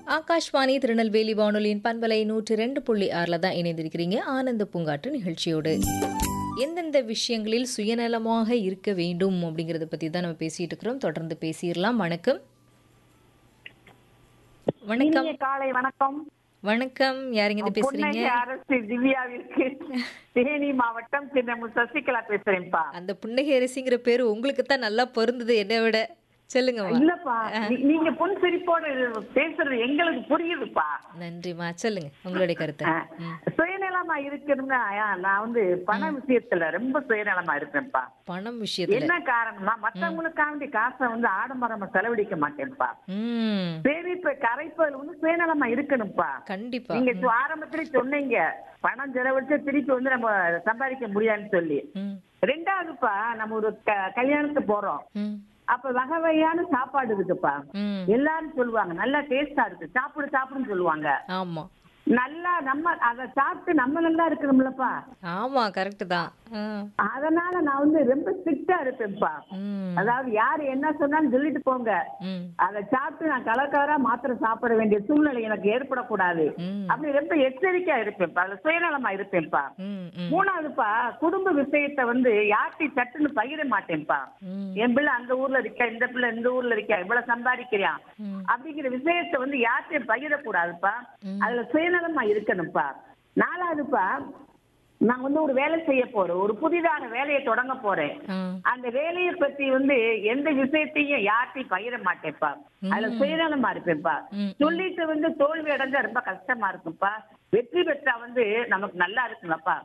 ஆகாஷ்வாணி திருநெல்வேலி வானொலியின் பண்பலை நூற்றி ரெண்டு புள்ளி ஆறில் தான் இணைந்திருக்கிறீங்க ஆனந்த பூங்காற்று நிகழ்ச்சியோடு எந்தெந்த விஷயங்களில் சுயநலமாக இருக்க வேண்டும் அப்படிங்கிறத பற்றி தான் நம்ம பேசிட்டு இருக்கிறோம் தொடர்ந்து பேசிடலாம் வணக்கம் வணக்கம் இனிய காலை வணக்கம் வணக்கம் யாருங்க இது பேசுறீங்க புன்னகை அரசு திவ்யாவிற்கு தேனி மாவட்டம் சின்ன சசிகலா பேசுறேன்ப்பா அந்த புன்னகை அரிசிங்கிற பேர் உங்களுக்கு தான் நல்லா பொருந்தது என்னை விட சொல்லுங்கம்மா இல்லப்பா நீ- நீங்க பொன் சிரிப்போட பேசுறது எங்களுக்கு புரியுதுப்பா நன்றிம்மா சொல்லுங்க உங்களுடைய கருத்து ஆ. சுயநலமா இருக்கணும்னா ஆ, நான் வந்து பண விஷயத்துல ரொம்ப சுயநலமா இருப்பேன்ப்பா பணம் விஷயத்துல என்ன காரணம்னா மத்தவங்களுக்காண்டி காசை வந்து ஆடம்பரமா செலவழிக்க மாட்டேன்ப்பா ம் சரி இப்ப கரைப்பதில் வந்து சுயநலமா இருக்கணும்ப்பா கண்டிப்பா நீங்க சு- ஆரம்பத்திலே சொன்னீங்க பணம் செலவழிச்சு திருப்பி வந்து நம்ம சம்பாதிக்க முடியாதுன்னு சொல்லி ம் ரெண்டாவதுப்பா நம்ம ஒரு க- கல்யாணத்துக்கு போறோம் ம் அப்ப வகை வகையான சாப்பாடு இருக்குப்பா ம் எல்லாரும் சொல்லுவாங்க நல்லா டேஸ்டா இருக்கு சாப்பிடு சாப்பிடுன்னு சொல்லுவாங்க ஆமா நல்லா நம்ம அதை சாப்பிட்டு நம்ம நல்லா இருக்கணும்லப்பா ஆமா கரெக்ட் தான் ஆ. அதனால நான் வந்து ரொம்ப ஸ்ட்ரிக்டா இருப்பேன்ப்பா ம் அதாவது யாரு என்ன சொன்னாலும் சொல்லிட்டு போங்க ம் அதை சாப்பிட்டு நான் கலக்காரா மாத்திரை சாப்பிட வேண்டிய சூழ்நிலை எனக்கு ஏற்படக்கூடாது ம் அப்படி ரொம்ப எச்சரிக்கையா இருப்பேன்ப்பா அதுல சுயநலமா இருப்பேன்ப்பா ம் ம் மூணாவதுப்பா குடும்ப விஷயத்தை வந்து யார்ட்டையும் சட்டுன்னு பகிர மாட்டேன்ப்பா ம் என் பிள்ளை அந்த ஊர்ல இருக்கா இந்த பிள்ளை இந்த ஊர்ல இருக்கா இவ்வளவு சம்பாதிக்கிறான் ம். அப்படிங்கிற விஷயத்தை வந்து யார்ட்டையும் பகிரக்கூடாதுப்பா ம். அதுல சுயநலமா இருக்கணும்ப்பா நாலாவதுப்பா நான் வந்து ஒரு வேலை செய்ய போறேன் ஒரு புதிதான வேலையை தொடங்க போறேன் ஆ. அந்த வேலையை பத்தி வந்து எந்த விஷயத்தையும் யார்ட்டையும் பகிர மாட்டேன்ப்பா அதுல சுயநலமா இருப்பேன்ப்பா ம். சொல்லிட்டு வந்து தோல்வி அடைஞ்சா ரொம்ப கஷ்டமா இருக்கும்ப்பா வெற்றி பெற்றா வந்து நமக்கு நல்லா இருக்குங்களப்பா